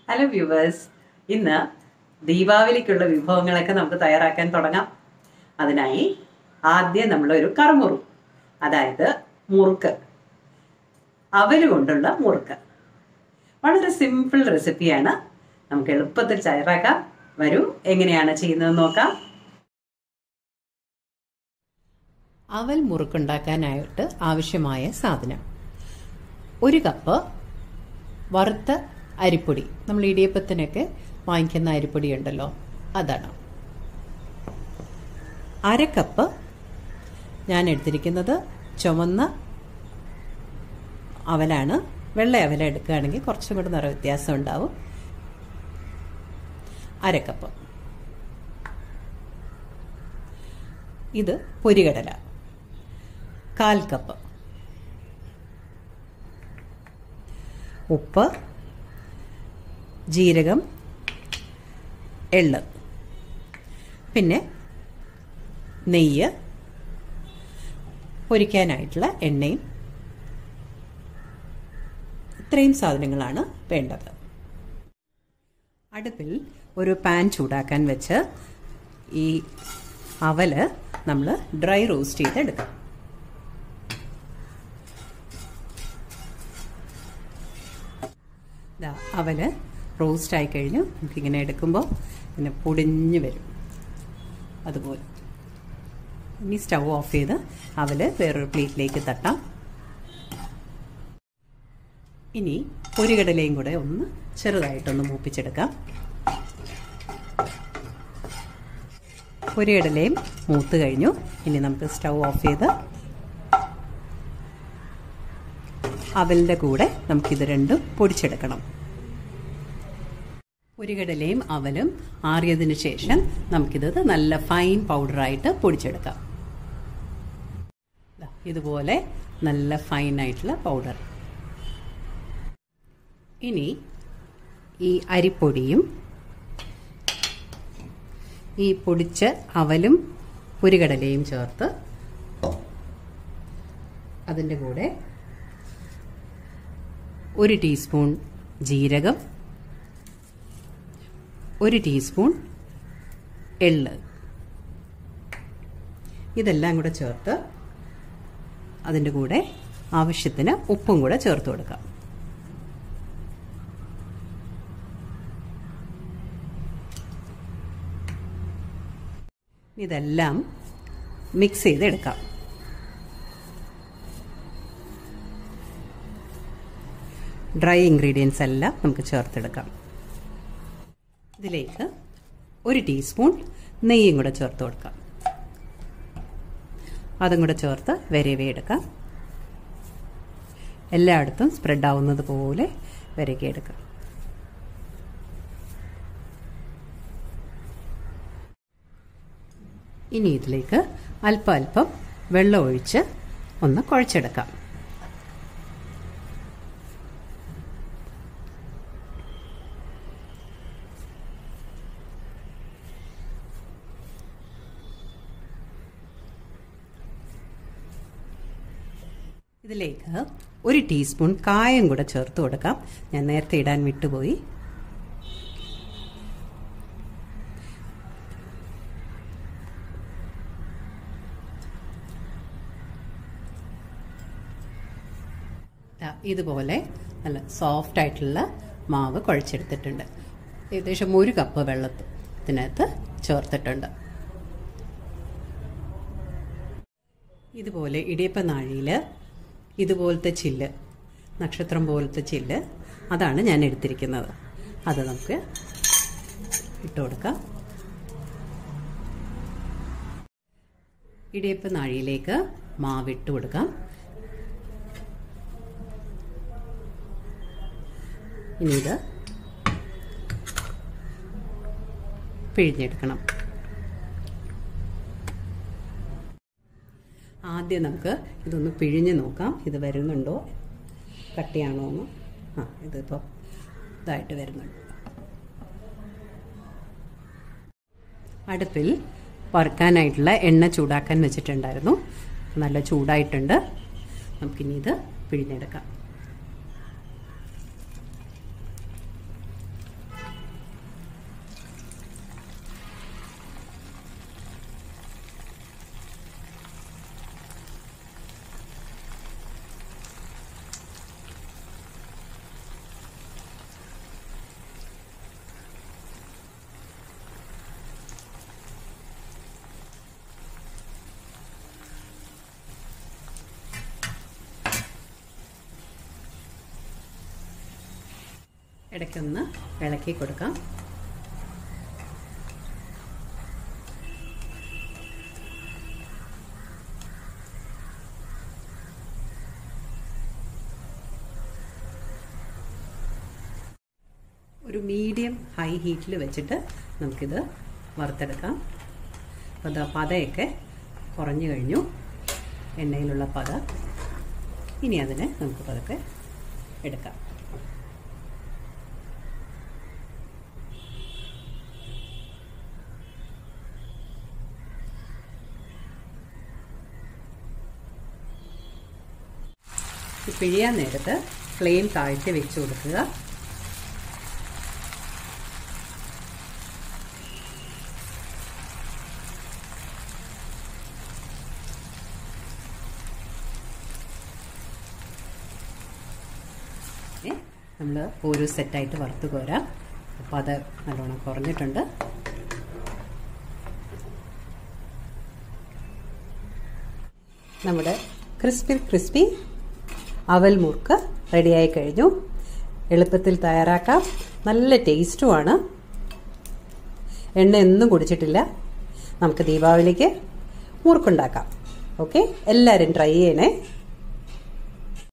hello viewers ഇന്ന് ദീപാവലിക്കുള്ള വിഭവങ്ങളൊക്കെ നമുക്ക് തയ്യാറാക്കാൻ തുടങ്ങാം അതിനായി ആദ്യം നമ്മളൊരു കറുമുറു അതായത് മുറുക്ക് അവല് കൊണ്ടുള്ള മുറുക്ക് വളരെ സിമ്പിൾ റെസിപ്പിയാണ് നമുക്ക് എളുപ്പത്തിൽ തയ്യാറാക്കാം വരൂ എങ്ങനെയാണ് ചെയ്യുന്നത് നോക്കാം അവൽ മുറുക്കുണ്ടാക്കാനായിട്ട് ആവശ്യമായ സാധനം ഒരു കപ്പ് വറുത്ത അരിപ്പൊടി നമ്മൾ ഇടിയപ്പത്തിനൊക്കെ വാങ്ങിക്കുന്ന അരിപ്പൊടി ഉണ്ടല്ലോ അതാണ് അര കപ്പ് ഞാൻ എടുത്തിരിക്കുന്നത് ചുവന്ന അവലാണ് വെള്ള അവല എടുക്കുകയാണെങ്കിൽ കുറച്ചും കൂടെ നിറ വ്യത്യാസം ഉണ്ടാവും അര കപ്പ് ഇത് പൊരികടല കാൽ കപ്പ് ഉപ്പ് ജീരകം എള്ള് പിന്നെ നെയ്യ് പൊരിക്കാനായിട്ടുള്ള എണ്ണയും ഇത്രയും സാധനങ്ങളാണ് വേണ്ടത് അടുപ്പിൽ ഒരു പാൻ ചൂടാക്കാൻ വെച്ച് ഈ അവല് നമ്മൾ ഡ്രൈ റോസ്റ്റ് ചെയ്തെടുക്കാം അവല് റോസ്റ്റ് ആയി കഴിഞ്ഞു നമുക്കിങ്ങനെ എടുക്കുമ്പോൾ ഇങ്ങനെ പൊടിഞ്ഞ് വരും അതുപോലെ ഇനി സ്റ്റൗ ഓഫ് ചെയ്ത് അവല് വേറൊരു പ്ലേറ്റിലേക്ക് തട്ടാം ഇനി പൊരികടലയും കൂടെ ഒന്ന് ചെറുതായിട്ടൊന്ന് മൂപ്പിച്ചെടുക്കാം പൊരികടലയും മൂത്ത് കഴിഞ്ഞു ഇനി നമുക്ക് സ്റ്റൗ ഓഫ് ചെയ്ത് അവലിൻ്റെ കൂടെ നമുക്കിത് രണ്ടും പൊടിച്ചെടുക്കണം പൊരികടലയും അവലും ആറിയതിന് ശേഷം നമുക്കിത് നല്ല ഫൈൻ പൗഡറായിട്ട് പൊടിച്ചെടുക്കാം ഇതുപോലെ നല്ല ഫൈനായിട്ടുള്ള പൗഡർ ഇനി ഈ അരിപ്പൊടിയും ഈ പൊടിച്ച അവലും പൊരികടലയും ചേർത്ത് അതിൻ്റെ കൂടെ ഒരു ടീസ്പൂൺ ജീരകം ഒരു ടീസ്പൂൺ എള്ള് ഇതെല്ലാം കൂടെ ചേർത്ത് അതിൻ്റെ കൂടെ ആവശ്യത്തിന് ഉപ്പും കൂടെ ചേർത്ത് കൊടുക്കാം ഇതെല്ലാം മിക്സ് ചെയ്തെടുക്കാം ഡ്രൈ ഇൻഗ്രീഡിയൻസ് എല്ലാം നമുക്ക് ചേർത്തെടുക്കാം ഇതിലേക്ക് ഒരു ടീസ്പൂൺ നെയ്യും കൂടെ ചേർത്ത് കൊടുക്കാം അതും കൂടെ ചേർത്ത് വരവേ എടുക്കാം എല്ലായിടത്തും സ്പ്രെഡ് ആവുന്നത് പോലെ വരകിയെടുക്കാം ഇനി ഇതിലേക്ക് അല്പം അല്പം വെള്ളം ഒഴിച്ച് ഒന്ന് കുഴച്ചെടുക്കാം ഇതിലേക്ക് ഒരു ടീസ്പൂൺ കായം കൂടെ ചേർത്ത് കൊടുക്കാം ഞാൻ നേരത്തെ ഇടാൻ വിട്ടുപോയി ഇതുപോലെ നല്ല സോഫ്റ്റ് ആയിട്ടുള്ള മാവ് കുഴച്ചെടുത്തിട്ടുണ്ട് ഏകദേശം ഒരു കപ്പ് വെള്ളത്തിനകത്ത് ചേർത്തിട്ടുണ്ട് ഇതുപോലെ ഇടിയപ്പ നാഴിയിൽ ഇതുപോലത്തെ ചില്ല് നക്ഷത്രം പോലത്തെ ചില്ല് അതാണ് ഞാൻ എടുത്തിരിക്കുന്നത് അത് നമുക്ക് ഇട്ട് കൊടുക്കാം ഇടിയപ്പ നാഴിയിലേക്ക് മാവ് ഇട്ട് കൊടുക്കാം ഇനി ഇത് പിഴിഞ്ഞെടുക്കണം ആദ്യം നമുക്ക് ഇതൊന്ന് പിഴിഞ്ഞ് നോക്കാം ഇത് വരുന്നുണ്ടോ കട്ടിയാണോ എന്ന് ആ ഇതിപ്പോൾ ഇതായിട്ട് വരുന്നുണ്ട് അടുപ്പിൽ വറുക്കാനായിട്ടുള്ള എണ്ണ ചൂടാക്കാൻ വെച്ചിട്ടുണ്ടായിരുന്നു നല്ല ചൂടായിട്ടുണ്ട് നമുക്കിനി ഇത് പിഴിഞ്ഞെടുക്കാം ഇടയ്ക്കൊന്ന് ഇളക്കി കൊടുക്കാം ഒരു മീഡിയം ഹൈ ഹീറ്റിൽ വെച്ചിട്ട് നമുക്കിത് വറുത്തെടുക്കാം അപ്പോൾ അത് പതയൊക്കെ കുറഞ്ഞു കഴിഞ്ഞു എണ്ണയിലുള്ള പത ഇനി അതിനെ നമുക്ക് പതുക്കെ എടുക്കാം പിഴിയാൻ നേരത്ത് ഫ്ലെയിം താഴ്ത്തി വെച്ച് കൊടുക്കുക നമ്മൾ ഓരോ സെറ്റായിട്ട് വറുത്ത് കോരാം അപ്പോൾ അത് നല്ലോണം കുറഞ്ഞിട്ടുണ്ട് നമ്മുടെ ക്രിസ്പി ക്രിസ്പി അവൽ മുറുക്ക് റെഡിയായി കഴിഞ്ഞു എളുപ്പത്തിൽ തയ്യാറാക്കാം നല്ല ടേസ്റ്റുമാണ് എണ്ണ ഒന്നും കുടിച്ചിട്ടില്ല നമുക്ക് ദീപാവലിക്ക് മുറുക്കുണ്ടാക്കാം ഓക്കെ എല്ലാവരും ട്രൈ ചെയ്യണേ